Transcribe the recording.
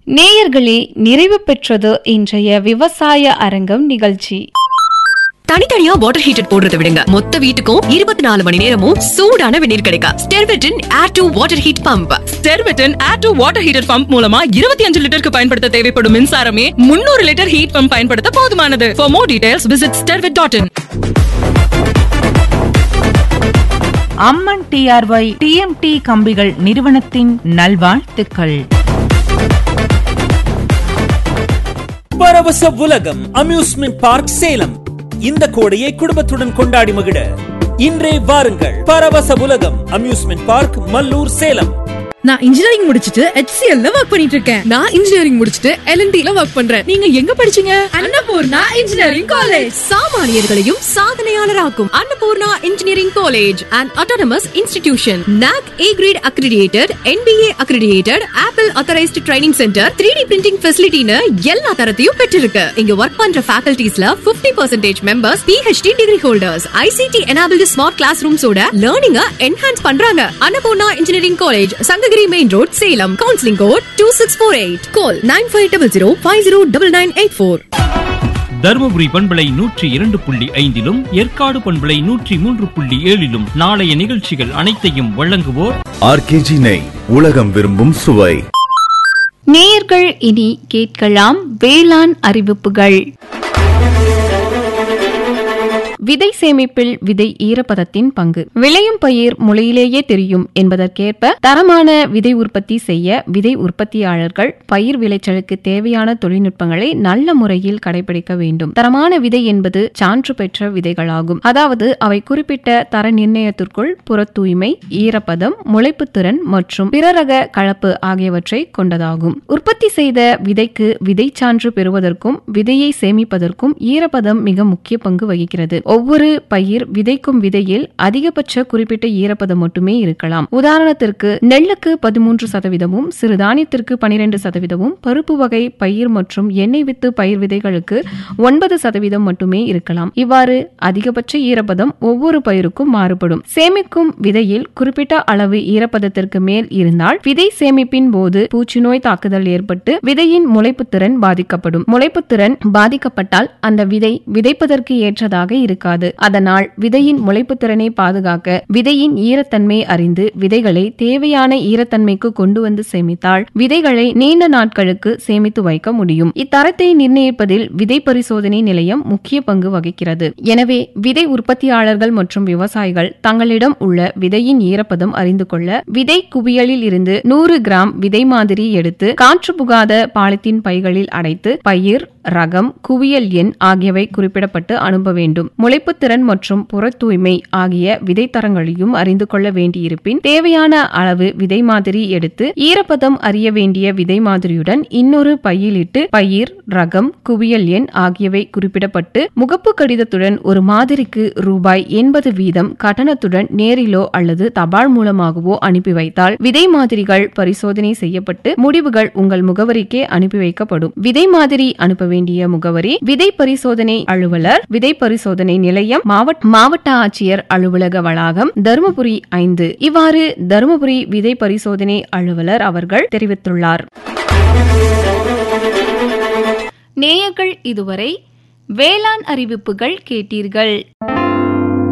நேயர்களே நிறைவு பெற்றது இன்றைய விவசாய அரங்கம் நிகழ்ச்சி தனித்தனியா வாட்டர் ஹீட்டர் போடுறத விடுங்க மொத்த வீட்டுக்கும் இருபத்தி நாலு மணி நேரமும் சூடான வெந்நீர் கிடைக்கும் ஸ்டெர்வெட்டின் air to water heat pump ஸ்டெர்வெட்டன் air to water heater pump மூலமா இருபத்தி அஞ்சு லிட்டருக்கு பயன்படுத்த தேவைப்படும் மின்சாரமே முன்னூறு லிட்டர் ஹீட் பம்ப் பயன்படுத்த போதுமானது for more details visit Stervet dot in Amman TRY TMT கம்பிகள் நிறுவனத்தின் நல்வாழ்த்துக்கள் பரவச உலகம் அம்யூஸ்மெண்ட் பார்க் சேலம் இந்த கோடையை குடும்பத்துடன் கொண்டாடி மகிழ இன்றே வாருங்கள் பரவச உலகம் அம்யூஸ்மெண்ட் பார்க் மல்லூர் சேலம் நான் இன்ஜினியரிங் முடிச்சிட்டு HCL ல ஒர்க் பண்ணிட்டு இருக்கேன் நான் இன்ஜினியரிங் முடிச்சிட்டு எல்என்டி ல ஒர்க் பண்றேன் நீங்க எங்க படிச்சீங்க அன்னபூர்ணா இன்ஜினியரிங் காலேஜ் சாமானியர்களையும் சாதனையாளராக்கும் Annapoorna engineering college and autonomous institution NAAC A grade accredited NBA accredited Apple authorised training centre three D printing ஃபெசிலிட்டின்னு எல்லா தரத்தையும் பெற்றிருக்கு இங்க ஒர்க் பண்ற ஃபேக்கல்டிஸ்ல 50% percentage members PhD degree holders ICT enabled smart class ரூம்ஸோட லேர்னிங்க என்ஹான்ஸ் பண்றாங்க Annapoorna engineering college Sankagiri main road Salem counselling code two six four eight call nine five double zero five zero double nine eight four Dharmapuri பண்பலை நூற்றி இரண்டு புள்ளி ஐந்திலும் ஏற்காடு பண்பலை நூற்றி மூன்று புள்ளி ஏழிலும் நாளைய நிகழ்ச்சிகள் அனைத்தையும் வழங்குவோர் ஆர்கேஜி நெய் உலகம் விரும்பும் சுவை நேயர்கள் இனி கேட்கலாம் வேளாண் அறிவிப்புகள் விதை சேமிப்பில் விதை ஈரப்பதத்தின் பங்கு விளையும் பயிர் முளையிலேயே தெரியும் என்பதற்கேற்ப தரமான விதை உற்பத்தி செய்ய விதை உற்பத்தியாளர்கள் பயிர் விளைச்சலுக்கு தேவையான தொழில்நுட்பங்களை நல்ல முறையில் கடைபிடிக்க வேண்டும் தரமான விதை என்பது சான்று பெற்ற விதைகளாகும் அதாவது அவை குறிப்பிட்ட தர நிர்ணயத்திற்குள் புற தூய்மை ஈரப்பதம் முளைப்புத்திறன் மற்றும் பிறரக கலப்பு ஆகியவற்றை கொண்டதாகும் உற்பத்தி செய்த விதைக்கு விதை சான்று பெறுவதற்கும் விதையை சேமிப்பதற்கும் ஈரப்பதம் மிக முக்கிய பங்கு வகிக்கிறது ஒவ்வொரு பயிர் விதைக்கும் விதையில் அதிகபட்ச குறிப்பிட்ட ஈரப்பதம் மட்டுமே இருக்கலாம் உதாரணத்திற்கு நெல்லுக்கு பதிமூன்று சதவீதமும் சிறுதானியத்திற்கு பனிரெண்டு சதவீதமும் பருப்பு வகை பயிர் மற்றும் எண்ணெய் வித்து பயிர் விதைகளுக்கு ஒன்பது சதவீதம் மட்டுமே இருக்கலாம் இவ்வாறு அதிகபட்ச ஈரப்பதம் ஒவ்வொரு பயிருக்கும் மாறுபடும் சேமிக்கும் விதையில் குறிப்பிட்ட அளவு ஈரப்பதத்திற்கு மேல் இருந்தால் விதை சேமிப்பின் போது பூச்சிநோய் தாக்குதல் ஏற்பட்டு விதையின் முளைப்புத்திறன் பாதிக்கப்படும் முளைப்புத்திறன் பாதிக்கப்பட்டால் அந்த விதை விதைப்பதற்கு ஏற்றதாக இருக்காது அதனால் விதையின் முளைப்புத்திறனை பாதுகாக்க விதையின் ஈரத்தன்மை அறிந்து விதைகளை தேவையான ஈரத்தன்மைக்கு கொண்டு வந்து சேமித்தால் விதைகளை நீண்ட நாட்களுக்கு சேமித்து வைக்க முடியும் இத்தரத்தை நிர்ணயிப்பதில் விதை பரிசோதனை நிலையம் முக்கிய பங்கு வகிக்கிறது எனவே விதை உற்பத்தியாளர்கள் மற்றும் விவசாயிகள் தங்களிடம் உள்ள விதையின் ஈரப்பதம் அறிந்து கொள்ள விதை குவியலில் இருந்து நூறு கிராம் விதை மாதிரி எடுத்து காற்று புகாத பாலித்தீன் பைகளில் அடைத்து பயிர் ரகம் குவியல் எண் ஆகியவை குறிப்பிடப்பட்டு அனுப்ப வேண்டும் முளைப்புத்திறன் மற்றும் புற தூய்மை ஆகிய விதை தரங்களையும் அறிந்து கொள்ள வேண்டியிருப்பின் தேவையான அளவு விதை மாதிரி எடுத்து ஈரப்பதம் அறிய வேண்டிய விதை மாதிரியுடன் இன்னொரு பையிலிட்டு பயிர் ரகம் குவியல் எண் ஆகியவை குறிப்பிடப்பட்டு முகப்பு கடிதத்துடன் ஒரு மாதிரிக்கு ரூபாய் எண்பது வீதம் கட்டணத்துடன் நேரிலோ அல்லது தபால் மூலமாகவோ அனுப்பி வைத்தால் விதை மாதிரிகள் பரிசோதனை செய்யப்பட்டு முடிவுகள் உங்கள் முகவரிக்கே அனுப்பி வைக்கப்படும் விதை மாதிரி அனுப்ப வேண்டிய முகவரி விதை பரிசோதனை அலுவலர் விதை பரிசோதனை நிலையம் மாவட்ட மாவட்ட ஆட்சியர் அலுவலக வளாகம் தருமபுரி ஐந்து இவ்வாறு தருமபுரி விதை பரிசோதனை அலுவலர் அவர்கள் தெரிவித்துள்ளார் நேயர்கள் இதுவரை வேளாண் அறிவிப்புகள் கேட்டீர்கள்